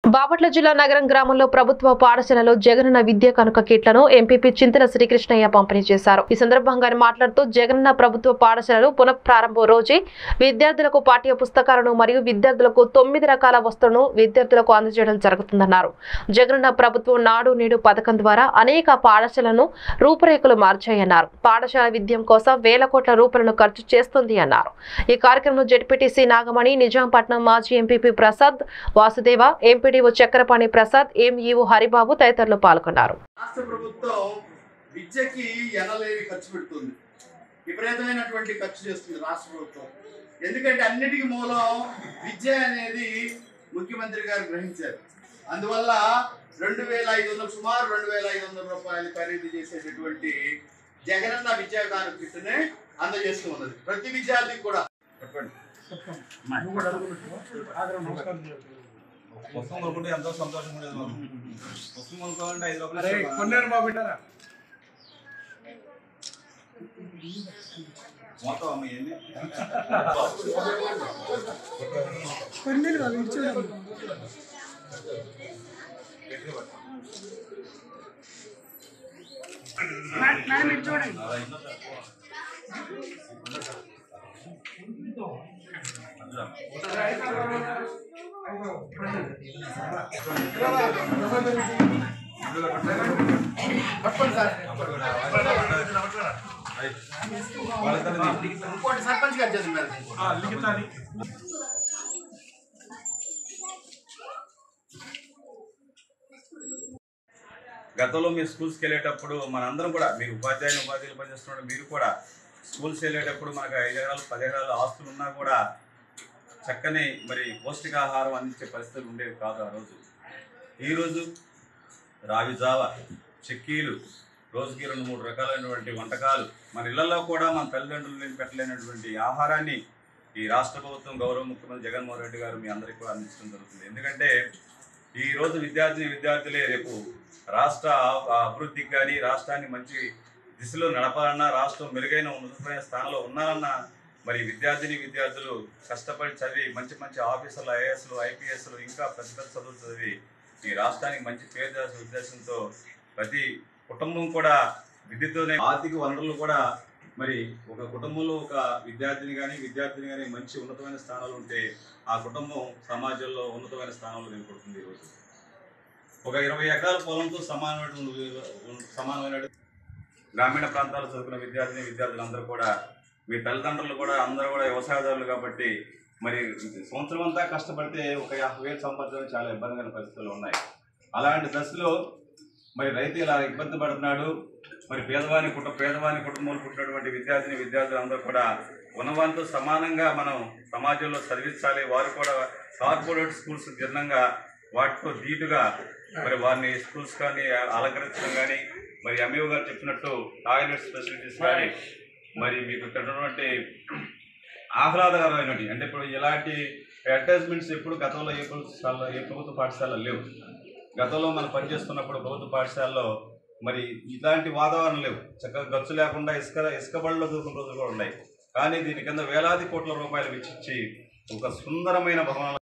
బాపట్ల జిల్లా నగరం గ్రామంలో ప్రభుత్వ పాఠశాలలో జగనన్న విద్యా కనుక కిట్లను ఎంపీపీ చింతల శ్రీకృష్ణయ్య పంపిణీ చేశారు ఈ సందర్భంగా ఆయన మాట్లాడుతూ జగనన్న ప్రభుత్వ పాఠశాలలు పునఃప్రారంభం రోజే విద్యార్థులకు పాఠ్య పుస్తకాలను మరియు విద్యార్థులకు తొమ్మిది రకాల వస్తువులను విద్యార్థులకు అందజేయడం జరుగుతుందన్నారు జగనన్న ప్రభుత్వం నాడు నేడు పథకం ద్వారా అనేక పాఠశాలను రూపురేఖలు మార్చాయన్నారు పాఠశాల విద్యం కోసం వేల కోట్ల రూపాయలను ఖర్చు చేస్తుంది అన్నారు ఈ కార్యక్రమంలో జెడ్పీటీసీ నాగమణి నిజాంపట్నం మాజీ MPP Prasad Vasudeva MPDO Chakrapani Prasad MEO Haribabu తదితరులు పాల్గొన్నారు రాష్ట్ర ప్రభుత్వం విద్యకి ఎనలేని ఖర్చు పెడుతుంది విపరీతమైనటువంటి ఖర్చు చేస్తుంది రాష్ట్ర ప్రభుత్వం ఎందుకంటే అన్నిటికీ మూలం విద్య అనేది ముఖ్యమంత్రి గారు గ్రహించారు అందువల్ల రెండు వేల ఐదు వందల సుమారు రెండు వేల ఐదు వందల రూపాయలు ఖరీదు చేసేటటువంటి జగనన్న విద్యా కానుకనే అందజేస్తూ ఉన్నది ప్రతి విద్యార్థికి కూడా చెప్పండి పుస్తకం కొనుక్కుంటే ఎంతో సంతోషం ఉండేది మాకు. పుస్తకం కొనుక్కోవాలంటే ఐదు రూపాయలు అరే ఇస్తారు. కొన్నారు బాబు వింటారా మొత్తం అమ్మ ఏంది కొన్నేళ్ళు బాబు ఇటు చూడండి మేడం ఇటు చూడండి పట్టుకోండి సార్ వాళ్ళిద్దరిది. ఇంకోటి సర్పంచ్ గారు చదివి మేడం గతంలో మీరు స్కూల్స్కి వెళ్ళేటప్పుడు మనందరం కూడా మీరు ఉపాధ్యాయులు ఉపాధ్యాయులు పనిచేస్తున్న మీరు కూడా స్కూల్స్ వెళ్ళేటప్పుడు మనకు ఐదు ఎకరాలు పది ఎకరాలు ఆస్తులు ఉన్నా కూడా చక్కని మరి పౌష్టికాహారం అందించే పరిస్థితులు ఉండేవి కాదు ఆ రోజు ఈరోజు రాగి జావ చెక్కీలు రోజుకి రెండు మూడు రకాలైనటువంటి వంటకాలు మన ఇళ్లలో కూడా మన తల్లిదండ్రులు లేని పెట్టలేనటువంటి ఆహారాన్ని ఈ రాష్ట్ర ప్రభుత్వం గౌరవ ముఖ్యమంత్రి జగన్మోహన్ రెడ్డి గారు మీ అందరికీ కూడా అందించడం జరుగుతుంది ఎందుకంటే ఈ రోజు విద్యార్థిని విద్యార్థులే రేపు రాష్ట్ర ఆ- అభివృద్ధికి కానీ రాష్ట్రాన్ని మంచి దిశలో నడపాలన్నా రాష్ట్రం మెరుగైన ఉన్నతమైన స్థానంలో ఉండాలన్నా మరి విద్యార్థిని విద్యార్థులు కష్టపడి చదివి మంచి మంచి ఆఫీసర్లు ఐఏఎస్లు ఐపీఎస్లు ఇంకా పెద్ద పెద్ద చదువులు చదివి ఈ రాష్ట్రానికి మంచి పేరు తెచ్చిన ఉద్దేశంతో ప్రతి కుటుంబం కూడా విద్యతోనే ఆర్థిక వనరులు కూడా మరి ఒక కుటుంబంలో ఒక విద్యార్థిని కానీ విద్యార్థిని కానీ మంచి ఉన్నతమైన స్థానాలు ఉంటే ఆ కుటుంబం సమాజంలో ఉన్నతమైన స్థానంలో నిలబడుతుంది ఈరోజు ఒక ఇరవై ఎకరాల పొలంతో సమానమైన సమానమైన గ్రామీణ ప్రాంతాల్లో చదువుకున్న విద్యార్థిని విద్యార్థులందరూ కూడా మీ తల్లిదండ్రులు కూడా అందరూ కూడా వ్యవసాయదారులు కాబట్టి మరి సంవత్సరం అంతా కష్టపడితే ఒక యాభై వేలు సంపాదించడం చాలా ఇబ్బందికర పరిస్థితులు ఉన్నాయి అలాంటి దశలో మరి రైతు ఇలా ఇబ్బంది పడుతున్నాడు మరి పేదవాని కుటుంబ పేదవాని కుటుంబంలో పుట్టినటువంటి విద్యార్థిని విద్యార్థులు అందరూ కూడా ఉన్నవారితో సమానంగా మనం సమాజంలో చదివించాలి వారు కూడా కార్పొరేట్ స్కూల్స్ భిన్నంగా వాటితో ధీటుగా మరి వారిని స్కూల్స్ కానీ అలంకరించడం కానీ మరి ఎంఈఓ గారు చెప్పినట్టు టాయిలెట్స్ ఫెసిలిటీస్ కానీ మరి మీకు ఇక్కడ ఉన్నటువంటి ఆహ్లాదకరమైనవి అంటే ఇప్పుడు ఇలాంటి అడ్వర్టైజ్మెంట్స్ ఎప్పుడు గతంలో ఏ ప్రభుత్వ ఏ ప్రభుత్వ పాఠశాలలో లేవు గతంలో మనం పనిచేస్తున్నప్పుడు ప్రభుత్వ పాఠశాలలో మరి ఇలాంటి వాతావరణం లేవు చక్కగా ఖర్చు లేకుండా ఇసుక ఇసుక బళ్ళలో చదువుకున్న రోజులు కూడా ఉన్నాయి కానీ దీని కింద వేలాది కోట్ల రూపాయలు వెచ్చించి ఒక సుందరమైన భవనాలు